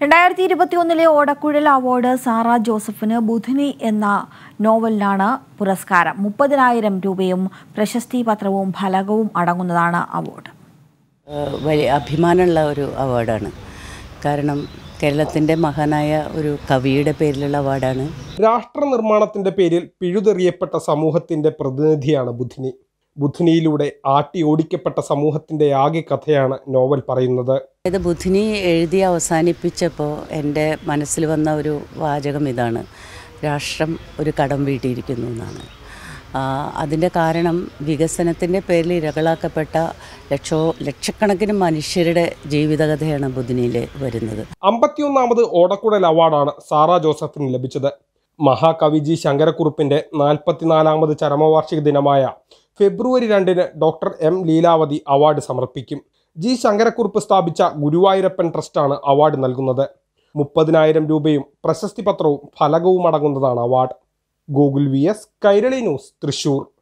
രണ്ടായിരത്തി ഇരുപത്തിയൊന്നിലെ ഓടക്കുഴൽ അവാർഡ് സാറ ജോസഫിന് ബുധനി എന്ന നോവലിനാണ് പുരസ്കാരം മുപ്പതിനായിരം രൂപയും പ്രശസ്തി പത്രവും ഫലകവും അടങ്ങുന്നതാണ് അവാർഡ് ഏഹ് വലിയ അഭിമാനമുള്ള ഒരു അവാർഡാണ് കാരണം കേരളത്തിൻ്റെ മഹാനായ ഒരു കവിയുടെ പേരിലുള്ള അവാർഡാണ് രാഷ്ട്ര നിർമ്മാണത്തിന്റെ പേരിൽ പിഴുതെറിയപ്പെട്ട സമൂഹത്തിന്റെ പ്രതിനിധിയാണ് ബുധിനി ബുധിനിയിലൂടെ ആട്ടി ഓടിക്കപ്പെട്ട സമൂഹത്തിന്റെ ആകെ കഥയാണ് നോവൽ പറയുന്നത് ഇത് ബുധിനി എഴുതി അവസാനിപ്പിച്ചപ്പോൾ എൻ്റെ മനസ്സിൽ വന്ന ഒരു വാചകം ഇതാണ് രാഷ്ട്രം ഒരു കടം വീട്ടിയിരിക്കുന്നു എന്നാണ് ആ, അതിൻ്റെ കാരണം വികസനത്തിൻ്റെ പേരിൽ ഇരകളാക്കപ്പെട്ട ലക്ഷോ ലക്ഷക്കണക്കിന് മനുഷ്യരുടെ ജീവിതകഥയാണ് ബുധിനിയിൽ വരുന്നത് അമ്പത്തിയൊന്നാമത് ഓടക്കുടൽ അവാർഡാണ് സാറ ജോസഫിന് ലഭിച്ചത് മഹാകവി ജി ശങ്കരക്കുറുപ്പിന്റെ നാൽപ്പത്തിനാലാമത് ചരമവാർഷിക ദിനമായ ഫെബ്രുവരി രണ്ടിന് ഡോക്ടർ എം ലീലാവതി അവാർഡ് സമർപ്പിക്കും ജി ശങ്കരക്കുറുപ്പ് സ്ഥാപിച്ച ഗുരുവായൂരപ്പൻ ട്രസ്റ്റാണ് അവാർഡ് നൽകുന്നത് മുപ്പതിനായിരം രൂപയും പ്രശസ്തി പത്രവും ഫലകവും അടങ്ങുന്നതാണ് അവാർഡ് ഗൂഗിൾ V S Kairali news Thrissur